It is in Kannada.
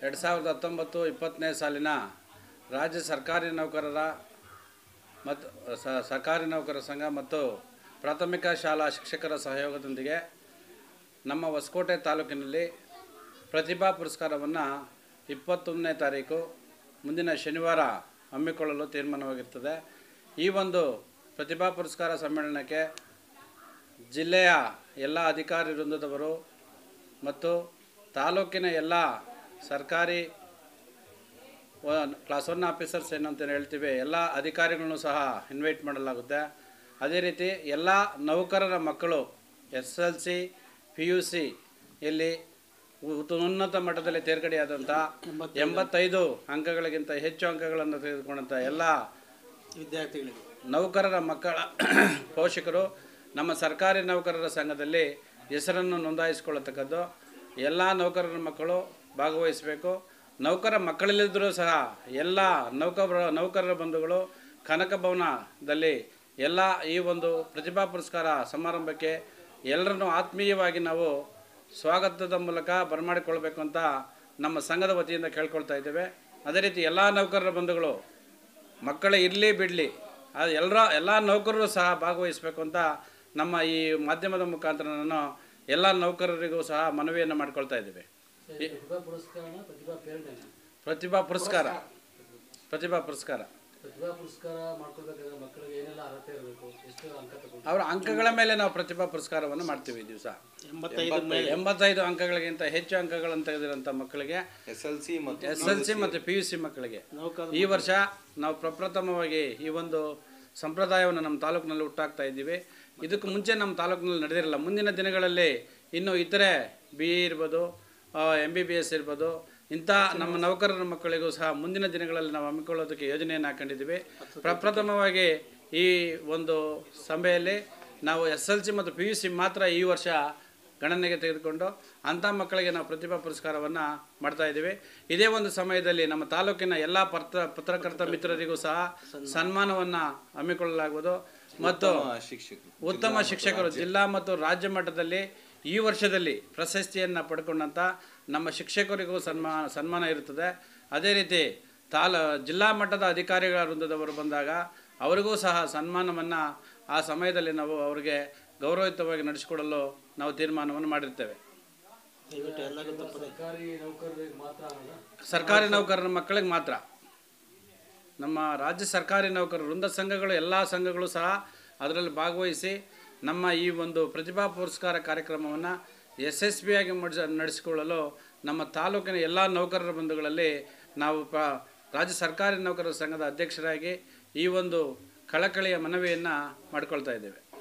ಎರಡು ಸಾವಿರದ ಹತ್ತೊಂಬತ್ತು ಇಪ್ಪತ್ತನೇ ಸಾಲಿನ ರಾಜ್ಯ ಸರ್ಕಾರಿ ನೌಕರರ ಮತ್ತು ಸ- ಸರ್ಕಾರಿ ನೌಕರರ ಸಂಘ ಮತ್ತು ಪ್ರಾಥಮಿಕ ಶಾಲಾ ಶಿಕ್ಷಕರ ಸಹಯೋಗದೊಂದಿಗೆ ನಮ್ಮ ಹೊಸಕೋಟೆ ತಾಲೂಕಿನಲ್ಲಿ ಪ್ರತಿಭಾ ಪುರಸ್ಕಾರವನ್ನು ಇಪ್ಪತ್ತೊಂದನೇ ತಾರೀಕು ಮುಂದಿನ ಶನಿವಾರ ಹಮ್ಮಿಕೊಳ್ಳಲು ತೀರ್ಮಾನವಾಗಿರ್ತದೆ ಈ ಒಂದು ಪ್ರತಿಭಾ ಪುರಸ್ಕಾರ ಸಮ್ಮೇಳನಕ್ಕೆ ಜಿಲ್ಲೆಯ ಎಲ್ಲ ಅಧಿಕಾರಿ ವೃಂದದವರು ಮತ್ತು ತಾಲೂಕಿನ ಎಲ್ಲ ಸರ್ಕಾರಿ ಕ್ಲಾಸ್ ಒನ್ ಆಫೀಸರ್ಸ್ ಏನು ಅಂತ ಹೇಳ್ತೀವಿ ಎಲ್ಲ ಅಧಿಕಾರಿಗಳನ್ನು ಸಹ ಇನ್ವೈಟ್ ಮಾಡಲಾಗುತ್ತೆ ಅದೇ ರೀತಿ ಎಲ್ಲ ನೌಕರರ ಮಕ್ಕಳು S L C P U C ಇಲ್ಲಿ ಉ- ಉನ್ನತ ಮಟ್ಟದಲ್ಲಿ ತೇರ್ಗಡೆಯಾದಂಥ ಎಂಬತ್ತೈದು ಅಂಕಗಳಿಗಿಂತ ಹೆಚ್ಚು ಅಂಕಗಳನ್ನು ತೆಗೆದುಕೊಂಡಂಥ ಎಲ್ಲ ವಿದ್ಯಾರ್ಥಿಗಳಿಗೆ ನೌಕರರ ಮಕ್ಕಳ ಪೋಷಕರು ನಮ್ಮ ಸರ್ಕಾರಿ ನೌಕರರ ಸಂಘದಲ್ಲಿ ಹೆಸರನ್ನು ನೋಂದಾಯಿಸಿಕೊಳ್ಳತಕ್ಕದ್ದು ಎಲ್ಲ ನೌಕರರ ಮಕ್ಕಳು ಭಾಗವಹಿಸಬೇಕು ನೌಕರ ಮಕ್ಕಳಿಲ್ಲದಿದ್ದರೂ ಸಹ ಎಲ್ಲ ನೌಕರ ನೌಕರರ ಬಂಧುಗಳು ಕನಕ ಭವನದಲ್ಲಿ ಎಲ್ಲ ಈ ಒಂದು ಪ್ರತಿಭಾ ಪುರಸ್ಕಾರ ಸಮಾರಂಭಕ್ಕೆ ಎಲ್ಲರನ್ನೂ ಆತ್ಮೀಯವಾಗಿ ನಾವು ಸ್ವಾಗತದ ಮೂಲಕ ಬರಮಾಡಿಕೊಳ್ಬೇಕು ಅಂತ ನಮ್ಮ ಸಂಘದ ವತಿಯಿಂದ ಕೇಳ್ಕೊಳ್ತಾ ಇದ್ದೇವೆ ಅದೇ ರೀತಿ ಎಲ್ಲ ನೌಕರರ ಬಂಧುಗಳು ಮಕ್ಕಳು ಇರಲಿ ಬಿಡಲಿ ಅದು ಎಲ್ಲರ ಎಲ್ಲ ನೌಕರರು ಸಹ ಭಾಗವಹಿಸಬೇಕು ಅಂತ ನಮ್ಮ ಈ ಮಾಧ್ಯಮದ ಮುಖಾಂತರ ನಾನು ಎಲ್ಲ ನೌಕರರಿಗೂ ಸಹ ಮನವಿಯನ್ನು ಮಾಡ್ಕೊಳ್ತಾ ಇದ್ದೀವಿ ಈ ಪ್ರತಿಭಾ ಪುರಸ್ಕಾರನ ಪ್ರತಿಭಾ ಪ್ರೇರಣೆ ಪ್ರತಿಭಾ ಪುರಸ್ಕಾರ ಪ್ರತಿಭಾ ಪುರಸ್ಕಾರ ಪ್ರತಿಭಾ ಪುರಸ್ಕಾರ ಮಾಡ್ಕೊಳ್ಬೇಕಾದ್ರೆ ಮಕ್ಕಳಿಗೆ ಏನೆಲ್ಲ ಅರ್ಹತೆ ಇರಬೇಕು ಎಷ್ಟು ಅಂಕ ತಗೊಂಡು ಅವರ ಅಂಕಗಳ ಮೇಲೆ ನಾವು ಪ್ರತಿಭಾ ಪುರಸ್ಕಾರವನ್ನು ಮಾಡ್ತೀವಿ ಈ ದಿವಸ ಎಂಬತ್ತೈದು ಎಂಬತ್ತೈದು ಅಂಕಗಳಿಗಿಂತ ಹೆಚ್ಚು ಅಂಕಗಳನ್ನು ತೆಗೆದಿರೋಂಥ ಮಕ್ಕಳಿಗೆ ಎಸ್ ಎಲ್ ಸಿ ಮತ್ತು ಎಸ್ ಎಲ್ ಸಿ ಮತ್ತು ಪಿ ಯು ಸಿ ಮಕ್ಕಳಿಗೆ ನೌಕರ ಈ ವರ್ಷ ನಾವು ಪ್ರಪ್ರಥಮವಾಗಿ ಈ ಒಂದು ಸಂಪ್ರದಾಯವನ್ನು ನಮ್ಮ ತಾಲೂಕಿನಲ್ಲಿ ಹುಟ್ಟಾಕ್ತಾ ಇದ್ದೀವಿ ಇದಕ್ಕೆ ಮುಂಚೆ ನಮ್ಮ ತಾಲೂಕಿನಲ್ಲಿ ನಡೆದಿರಲ್ಲ ಮುಂದಿನ ದಿನಗಳಲ್ಲಿ ಇನ್ನು ಇತರೆ ಬಿ ಇ ಇರ್ಬೋದು ಎಮ್ ಬಿ ಬಿ ಎಸ್ ಇರ್ಬೋದು ಇಂಥ ನಮ್ಮ ನೌಕರರ ಮಕ್ಕಳಿಗೂ ಸಹ ಮುಂದಿನ ದಿನಗಳಲ್ಲಿ ನಾವು ಹಮ್ಮಿಕೊಳ್ಳೋದಕ್ಕೆ ಯೋಜನೆಯನ್ನು ಹಾಕೊಂಡಿದ್ದೀವಿ ಪ್ರಪ್ರಥಮವಾಗಿ ಈ ಒಂದು ಸಭೆಯಲ್ಲಿ ನಾವು ಎಸ್ ಎಲ್ ಸಿ ಮತ್ತು ಪಿ ಯು ಸಿ ಮಾತ್ರ ಈ ವರ್ಷ ಗಣನೆಗೆ ತೆಗೆದುಕೊಂಡು ಅಂಥ ಮಕ್ಕಳಿಗೆ ನಾವು ಪ್ರತಿಭಾ ಪುರಸ್ಕಾರವನ್ನು ಮಾಡ್ತಾ ಇದ್ದೀವಿ ಇದೇ ಒಂದು ಸಮಯದಲ್ಲಿ ನಮ್ಮ ತಾಲೂಕಿನ ಎಲ್ಲ ಪತ್ರ ಪತ್ರಕರ್ತ ಮಿತ್ರರಿಗೂ ಸಹ ಸನ್ಮಾನವನ್ನು ಹಮ್ಮಿಕೊಳ್ಳಲಾಗುವುದು ಮತ್ತು ಶಿಕ್ಷಕರು ಉತ್ತಮ ಶಿಕ್ಷಕರು ಜಿಲ್ಲಾ ಮತ್ತು ರಾಜ್ಯ ಮಟ್ಟದಲ್ಲಿ ಈ ವರ್ಷದಲ್ಲಿ ಪ್ರಶಸ್ತಿಯನ್ನು ಪಡ್ಕೊಂಡಂಥ ನಮ್ಮ ಶಿಕ್ಷಕರಿಗೂ ಸನ್ಮಾನ ಸನ್ಮಾನ ಇರುತ್ತದೆ ಅದೇ ರೀತಿ ತಾಲ ಜಿಲ್ಲಾ ಮಟ್ಟದ ಅಧಿಕಾರಿಗಳ ವೃಂದದವರು ಬಂದಾಗ ಅವರಿಗೂ ಸಹ ಸನ್ಮಾನವನ್ನು ಆ ಸಮಯದಲ್ಲಿ ನಾವು ಅವರಿಗೆ ಗೌರವಯುತವಾಗಿ ನಡೆಸಿಕೊಡಲು ನಾವು ತೀರ್ಮಾನವನ್ನು ಮಾಡಿರ್ತೇವೆ ದಯವಿಟ್ಟು ಎಲ್ಲರೂ ತಪ್ಪದೆ ಸರ್ಕಾರಿ ನೌಕರರಿಗೆ ಮಾತ್ರ ಅಲ್ಲ ಸರ್ಕಾರಿ ನೌಕರರ ಮಕ್ಕಳಿಗೆ ಮಾತ್ರ ನಮ್ಮ ರಾಜ್ಯ ಸರ್ಕಾರಿ ನೌಕರರು ವೃಂದ ಸಂಘಗಳು ಎಲ್ಲ ಸಂಘಗಳು ಸಹ ಅದರಲ್ಲಿ ಭಾಗವಹಿಸಿ ನಮ್ಮ ಈ ಒಂದು ಪ್ರತಿಭಾ ಪುರಸ್ಕಾರ ಕಾರ್ಯಕ್ರಮವನ್ನು ಯಶಸ್ವಿಯಾಗಿ ಮಡ್ಸ ನಡೆಸಿಕೊಳ್ಳಲು ನಮ್ಮ ತಾಲೂಕಿನ ಎಲ್ಲ ನೌಕರರ ಬಂಧುಗಳಲ್ಲಿ ನಾವು ಪ ರಾಜ್ಯ ಸರ್ಕಾರಿ ನೌಕರರ ಸಂಘದ ಅಧ್ಯಕ್ಷರಾಗಿ ಈ ಒಂದು ಕಳಕಳಿಯ ಮನವಿಯನ್ನು ಮಾಡಿಕೊಳ್ತಾ ಇದ್ದೇವೆ